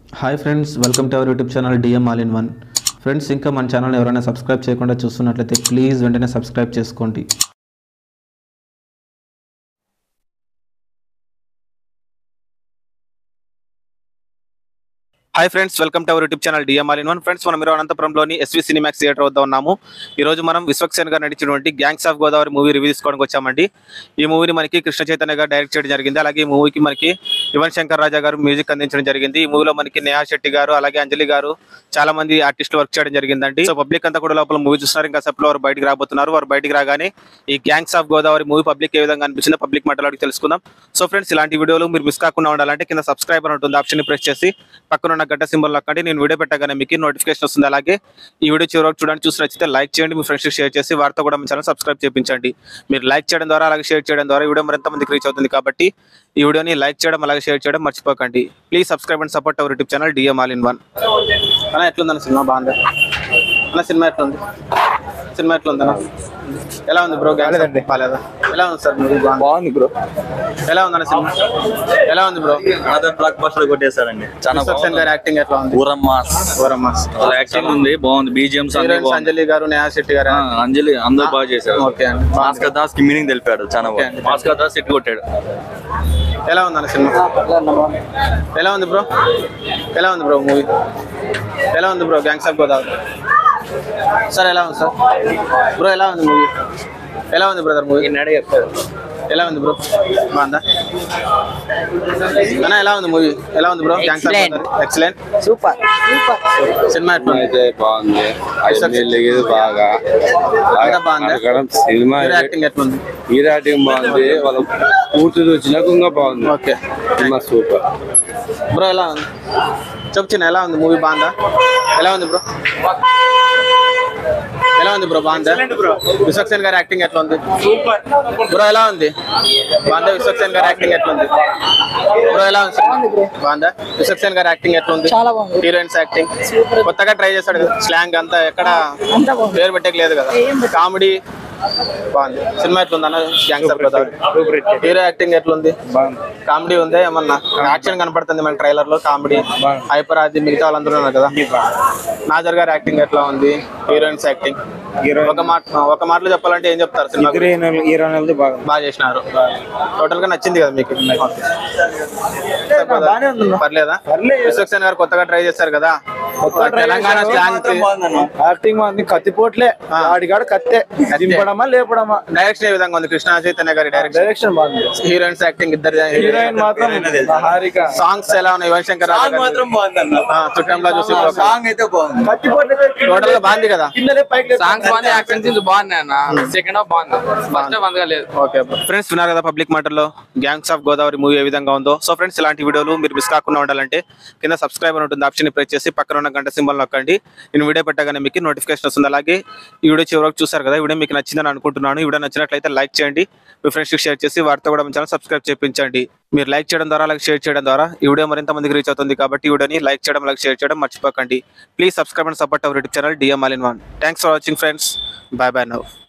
Hi friends welcome to our YouTube channel DM all in one friends ఇంకా మన channel ఎవరైనా subscribe చేయకుండా చూస్తున్నట్లయితే ప్లీజ్ వెంటనే సబ్స్క్రైబ్ చేసుకోండి hi friends welcome to our YouTube channel DMR in one friends మనం మీరు అనంతపురంలోని ఎస్వి సినిమాక్స్ థియేటర్ వద్ద ఉన్నాము ఈ రోజు మనం విశ్వక్సేన్ గారు నడిచినటువంటి gangs of Godavari movie review తీసుకోవడానికి వచ్చామండి ఈ మూవీని మనకి కృష్ణ చైతన్య గారు డైరెక్ట్ చేయడం జరిగింది అలాగే ఈ మూవీకి మనకి యువన్ శంకర్ రాజా గారు మ్యూజిక్ అందించడం జరిగింది ఈ మూవీలో మనకి నేహా శెట్టి గారు అలాగే అంజలి గారు చాలా మంది ఆర్టిస్టులు వర్క్ చేయడం జరిగిందండి సో పబ్లిక్ అంతా కూడా లోపల మూవీ చూస్తున్నారు ఇంకా సప్లో వారు బయటికి రాబోతున్నారు వారు బయటికి రాగానే ఈ gangs of Godavari movie public ఏ విధంగా అనిపించిందో పబ్లిక్ మాట్లాడి తెలుసుకుందాం సో ఫ్రెండ్స్ ఇలాంటి వీడియోలు మీరు మిస్ కాకుండా ఉండాలంటే కింద సబ్స్క్రైబర్ ఉంటుంది ఆప్షన్ ప్రెస్ చేసి పక్కన ఉన్న గంట సింబల్ నొక్కండి నేను వీడియో పెట్టగానే మీకు నోటిఫికేషన్ వస్తుంది అలాగే ఈ వీడియో చివరికి చూడండి చూసి నచ్చితే లైక్ చేయండి మీ ఫ్రెండ్స్కి షేర్ చేసి వారితో కూడా మీ ఛానల్ సబ్స్క్రైబ్ చేయించండి మీరు లైక్ చేయడం ద్వారా అలాగే షేర్ చేయడం ద్వారా ఈ వీడియో మరింత మందికి రీచ్ అవుతుంది కాబట్టి ఈ వీడియోని లైక్ చేయడం అలాగే షేర్ చేయడం మర్చిపోకండి please subscribe and support our YouTube channel DM all in one అన్న ఎట్లుందన్న సినిమా బాగుంది అన్న సినిమా ఎట్లుంది సినిమా ఎట్లుందన్న ఎలా ఉంది బ్రో బాలేదండి. బాలేదా ఎలా ఉంది సార్ మూవీ బాగుంది బాగుంది బ్రో ఎలా ఉందన్న సినిమా ఎలా ఉంది బ్రో అదే బ్లాక్ బస్టర్ కొట్టేశారండి చాలా విశ్వక్సేన్ గారి యాక్టింగ్ ఎట్లా ఉంది ఊరమ్మ ఘోరమ్మా. వాళ్ళ యాక్టింగ్ ఉంది బాగుంది బీజిఎంస్ అన్ని హీరోయిన్స్ బాగుంది అంజలి గారు నేహా శెట్టి గారు ఆ, అంజలి అందరూ బాగా చేశారు ఓకే అండి భాస్కర్ దాస్ కి మీనింగ్ తెలిపాడు చాలా ఓకే అండి. బాగుంది భాస్కర్ దాస్ ఇట్టు కొట్టాడు ఎలా ఉందన్న సినిమా ఎలా ఉంది బ్రో ఎలా ఉంది బ్రో మూవీ ఎలా ఉంది bro gangs of Godavari sir ఎలా ఉంది సార్ బ్రో ఎలా ఉంది మూవీ ఎలా ఉంది బ్రదర్ మూవీ ఎలా ఉంది బ్రో బాగుందా అన్న ఎలా ఉంది మూవీ ఎలా ఉంది bro gangs of Godavari excellent super super సినిమా ఎట్లా ఉంది? అయితే బాగుంది ఐదు లేదు బాగా అంతా బాగుందా? అక్కడ సినిమా హీరో యాక్టింగ్ ఎట్లా ఉంది హీరో యాక్టింగ్ బాగుంది వాళ్ళ పూర్తి వచ్చినాక ఇంకా బాగుంది ఓకే సినిమా సూపర్ బ్రో ఎలా ఉంది చెప్పు చిన్న ఎలా ఉంది మూవీ బాగుందా ఎలా ఉంది బ్రో ఎలా ఉంది బ్రో బాగుందా విశ్వక్సేన్ గారి యాక్టింగ్ ఎట్లా ఉంది సూపర్ బ్రో ఎలా ఉంది బాగుందా విశ్వక్సేన్ గారి యాక్టింగ్ ఎట్లా ఉంది బ్రో ఎలా ఉంది బాగుందా విశ్వక్సేన్ గారి యాక్టింగ్ ఎట్లా ఉంది చాలా బాగుంది. హీరోయిన్స్ యాక్టింగ్ కొత్తగా ట్రై చేశాడు కదా స్లాంగ్ అంతా ఎక్కడ అంతా బాగుంది. పేరు పెట్టక లేదు కదా కామెడీ బాగుంది సినిమా ఎట్లుంది అన్న గ్యాంగ్స్టర్ కదా హీరో యాక్టింగ్ ఎట్లుంది కామెడీ ఉందా ఏమన్నా యాక్షన్ కనపడుతుంది మన ట్రైలర్ లో కామెడీ హైపర్ అది మిగతా వాళ్ళందరూ ఉన్నారు కదా నాజర్ గారి యాక్టింగ్ ఎట్లా ఉంది హీరోయిన్స్ యాక్టింగ్ ఒక మాట ఒక మాటలో చెప్పాలంటే ఏం చెప్తారు సినిమా గురించి? హీరోయినది బాగుంది బాగా చేసినారు టోటల్ గా నచ్చింది కదా మీకు బాగానే ఉంది అన్న. పర్లేదా విశ్వక్సేన్ గారు కొత్తగా ట్రై చేశారు కదా తెలంగాణ స్లాంగ్ యాక్టింగ్ బాగుంది కత్తిపోట్లే ఆ. ఆడిగాడు కత్తే దింపడమా లేపడమా డైరెక్షన్ ఏ విధంగా ఉంది కృష్ణ చైతన్య గారి డైరెక్షన్ డైరెక్షన్ బాగుంది హీరోయిన్స్ యాక్టింగ్ ఇద్దరు హీరోయిన్ మాత్రం హారిక సాంగ్స్ ఎలా ఉన్నాయి యువన్ శంకర్ రాజా గారి? బాగుంది ఆ, చుట్టంలో చూసి సాంగ్ అయితే బాగుంది కత్తిపోట్లే టోటల్ గా బాగుంది కదా కిందనే పైకి లేపు. సాంగ్స్ బాగుంది యాక్షన్ సీన్స్ బాగున్నాయి అన్న సెకండ్ హాఫ్ బాగుంది ఫస్ట్ హాఫ్ అంతగా లేదు ఓకే ఫ్రెండ్స్ విన్నారు కదా పబ్లిక్ మాటల్లో గ్యాంగ్స్ ఆఫ్ గోదావరి మూవీ ఏ విధంగా ఉందో సో ఫ్రెండ్స్ ఇలాంటి వీడియోలు మీరు మిస్ కాకుండా ఉండాలంటే కింద సబ్స్క్రైబ్ అని ఉంటుంది ఆప్షన్ ప్రెస్ చేసి పక్కన ఉన్న గంట సింబల్ నొక్కండి నేను వీడియో పెట్టగానే మీకు నోటిఫికేషన్ వస్తుంది అలాగే ఈ వీడియో చివరకు చూసారు కదా ఈ వీడియో మీకు నచ్చిందని అనుకుంటున్నాను ఈ వీడియో నచ్చినట్లయితే లైక్ చేయండి మీ ఫ్రెండ్స్కి షేర్ చేసి వారితో కూడా మన ఛానల్ సబ్స్క్రైబ్ చేయించండి మీరు లైక్ చేయడం ద్వారా అలాగే షేర్ చేయడం ద్వారా ఈ వీడియో మరింత మందికి రీచ్ అవుతుంది కాబట్టి ఈ వీడియోని లైక్ చేయడం అలాగే షేర్ చేయడం మర్చిపోకండి please subscribe and support our YouTube channel DM all in one thanks for watching friends bye bye now